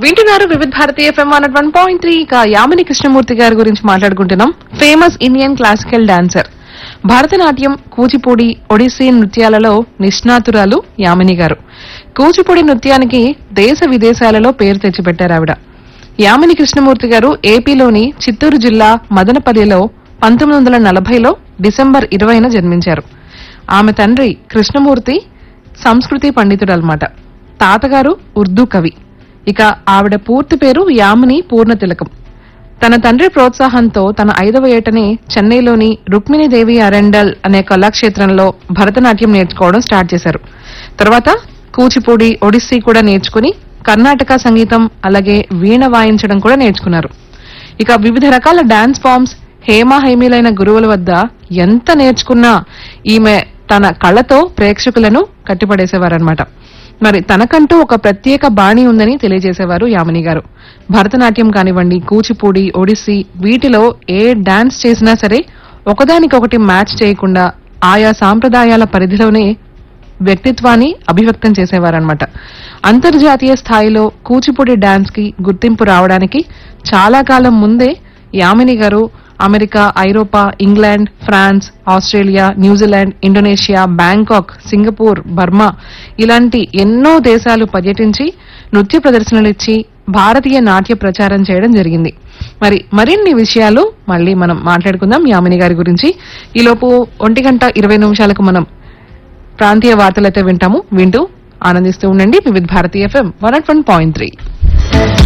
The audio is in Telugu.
వింటున్నారు Vividh Bharati FM one one point three ఇక యామిని కృష్ణమూర్తి గారి గురించి మాట్లాడుకుంటున్నాం famous Indian classical dancer Bharatanatyam Kuchipudi Odissi నృత్యాలలో నిష్ణాతురాలు యామిని గారు కూచిపూడి నృత్యానికి దేశ విదేశాలలో పేరు తెచ్చిపెట్టారు ఆవిడ యామిని కృష్ణమూర్తి గారు ఏపీలోని చిత్తూరు జిల్లా మదనపల్లిలో పంతొమ్మిది వందల నలభైలో డిసెంబర్ ఇరవైన జన్మించారు ఆమె తండ్రి కృష్ణమూర్తి సంస్కృతి పండితుడన్నమాట తాతగారు ఉర్దూ కవి ఇక ఆవిడ పూర్తి పేరు యామిని పూర్ణ తిలకం తన తండ్రి ప్రోత్సాహంతో తన ఐదవ ఏటనే చెన్నైలోని రుక్మిణీదేవి అరెండల్ అనే కళాక్షేత్రంలో భరతనాట్యం నేర్చుకోవడం స్టార్ట్ చేశారు తర్వాత కూచిపూడి ఒడిస్సీ కూడా నేర్చుకుని కర్ణాటక సంగీతం అలాగే వీణ వాయించడం కూడా నేర్చుకున్నారు ఇక వివిధ రకాల డాన్స్ ఫామ్స్ హేమ హైమీలైన గురువుల వద్ద ఎంత నేర్చుకున్నా ఈమె తన కళతో ప్రేక్షకులను కట్టిపడేసేవారనమాట మరి తనకంటూ ఒక ప్రత్యేక బాణి ఉందని తెలియజేసేవారు యామిని గారు భరతనాట్యం కానివ్వండి కూచిపూడి ఒడిస్సీ వీటిలో ఏ డాన్స్ చేసినా సరే ఒకదానికొకటి మ్యాచ్ చేయకుండా ఆయా సాంప్రదాయాల పరిధిలోనే వ్యక్తిత్వాన్ని అభివ్యక్తం చేసేవారనమాట అంతర్జాతీయ స్థాయిలో కూచిపూడి డాన్స్ కి గుర్తింపు రావడానికి చాలా కాలం ముందే యామిని గారు అమెరికా ఐరోపా England France Australia New Zealand Indonesia Bangkok Singapore Burma ఇలాంటి ఎన్నో దేశాలు పర్యటించి నృత్య ప్రదర్శనలు ఇచ్చి భారతీయ నాట్య ప్రచారం చేయడం జరిగింది మరి మరిన్ని విషయాలు మళ్ళీ మనం మాట్లాడుకుందాం యామిని గారి గురించి ఈలోపు ఒంటి గంట ఇరవై నిమిషాలకు మనం ప్రాంతీయ వార్తలైతే వింటాము వింటూ ఆనందిస్తూ ఉండండి Vividh Bharatiya FM one point three